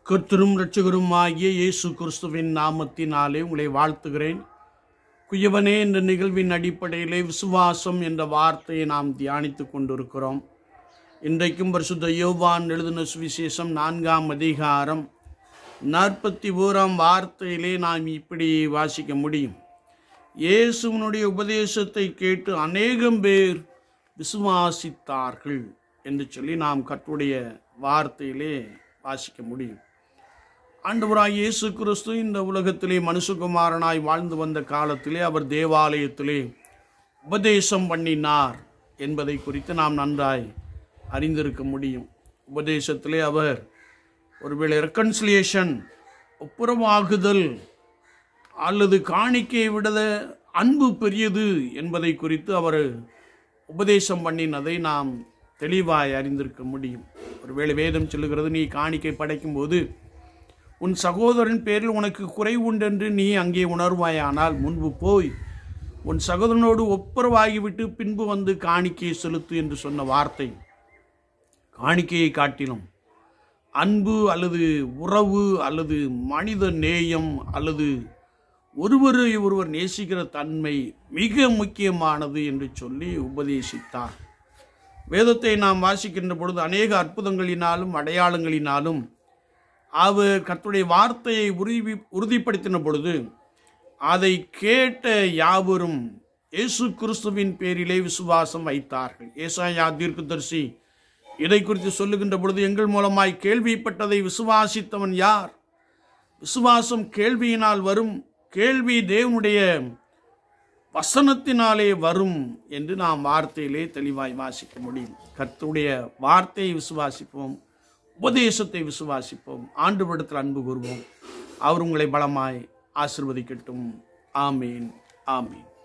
கர்த்தரும் இரட்சகருமாகிய இயேசு கிறிஸ்துவின் நாமத்தினாலே உங்களை வாழ்த்துகிறேன் குயவனே என்ற நிகழ்வின் அடிப்படையிலே விசுவாசம் என்ற வார்த்தையை நாம் தியானித்துக் கொண்டிருக்கிறோம் இன்றைக்கும் பரிசுத்த யோவான் எழுதின சுவிசேஷம் நான்காம் அதிகாரம் நாற்பத்தி ஓராம் வார்த்தையிலே நாம் இப்படி வாசிக்க முடியும் இயேசுவனுடைய உபதேசத்தை கேட்டு அநேகம் பேர் விசுவாசித்தார்கள் என்று சொல்லி நாம் கற்றுடைய வார்த்தையிலே வாசிக்க முடியும் ஆண்டவராய் இயேசு கிறிஸ்து இந்த உலகத்திலே மனுஷகுமாரனாய் வாழ்ந்து வந்த காலத்திலே அவர் தேவாலயத்திலே உபதேசம் பண்ணினார் என்பதை குறித்து நாம் நன்றாய் அறிந்திருக்க முடியும் உபதேசத்திலே அவர் ஒருவேளை ரெக்கன்சிலியேஷன் ஒப்புரவாகுதல் அல்லது காணிக்கையை விட அன்பு பெரியது என்பதை குறித்து அவர் உபதேசம் பண்ணினதை நாம் தெளிவாய் அறிந்திருக்க முடியும் ஒருவேளை வேதம் சொல்லுகிறது நீ காணிக்கை படைக்கும்போது உன் சகோதரன் பேரில் உனக்கு குறைவு உண்டென்று நீ அங்கே உணர்வாயானால் முன்பு போய் உன் சகோதரனோடு ஒப்புரவாகிவிட்டு பின்பு வந்து காணிக்கையை செலுத்து என்று சொன்ன வார்த்தை காணிக்கையை காட்டிலும் அன்பு அல்லது உறவு அல்லது மனித நேயம் அல்லது ஒருவரை ஒருவர் நேசிக்கிற தன்மை மிக முக்கியமானது என்று சொல்லி உபதேசித்தார் வேதத்தை நாம் வாசிக்கின்ற பொழுது அநேக அற்புதங்களினாலும் அடையாளங்களினாலும் அவர் கர்த்தருடைய வார்த்தையை உறுதி உறுதிப்படுத்தின பொழுது அதை கேட்ட யாவரும் இயேசு கிறிஸ்துவின் பேரிலே விசுவாசம் வைத்தார்கள் ஏசாயா தீர்க்கதரிசி இதை குறித்து சொல்லுகின்ற பொழுது எங்கள் மூலமாய் கேள்விப்பட்டதை விசுவாசித்தவன் யார் விசுவாசம் கேள்வியினால் வரும் கேள்வி தேவனுடைய வசனத்தினாலே வரும் என்று நாம் வார்த்தையிலே தெளிவாய் வாசிக்க முடியும் கர்த்தருடைய வார்த்தையை விசுவாசிப்போம் உபதேசத்தை விசுவாசிப்போம் ஆண்டு படத்தில் அன்பு கூறுவோம் அவர் உங்களை பலமாய் ஆசிர்வதிக்கட்டும் ஆமீன் ஆமீன்